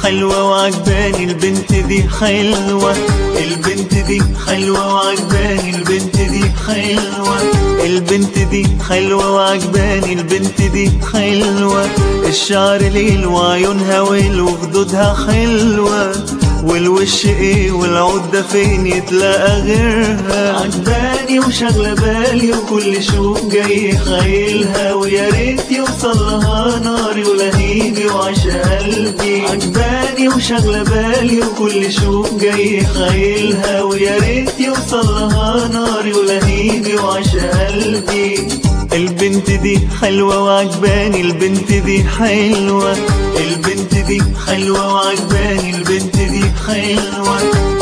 حلوة وعجباني البنت دي حلوة البنت دي حلوة وعجباني البنت دي حلوة البنت دي حلوة وعجباني البنت دي حلوة الشعر ليل وعيونها ويل وخدودها حلوة والوش ايه والعود ده فين يتلاقى غيرها عجباني وشغلة بالي وكل شوق جاي خايلها ويا ريت يوصل لها ناري ولهيبي وعش قلبي عجباني وشغلة بالي وكل شوق جاي خايلها ويا ريت يوصل لها ناري ولهيبي وعش قلبي البنت دي حلوة وعجباني البنت دي حلوة البنت دي حلوة وعجباني البنت دي حلوة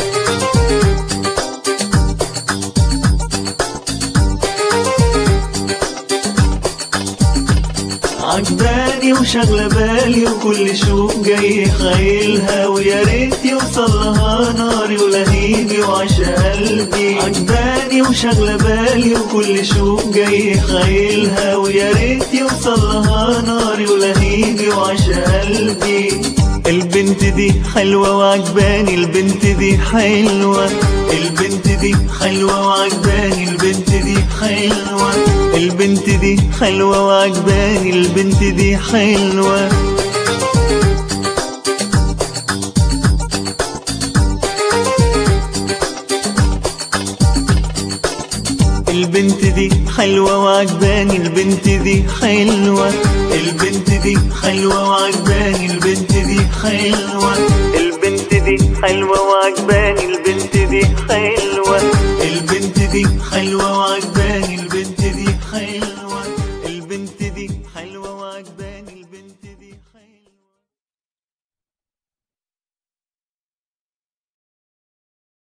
عجباني وشغلة بالي وكل شوق جاي خايلها ويا ريت يوصل لها ناري ولهيبي وعش قلبي عجباني وشغلة بالي وكل شوق جاي خايلها ويا ريت يوصل لها ناري ولهيبي وعش قلبي البنت دي حلوة وعجباني البنت دي حلوة البنت دي حلوة وعجباني البنت دي حلوة البنت دي حلوة وعجباني البنت دي حلوة البنت دي حلوة وعجباني البنت دي حلوة البنت دي حلوة وعجباني البنت دي حلوة البنت دي حلوة وعجباني البنت دي حلوة البنت دي حلوة وعجباني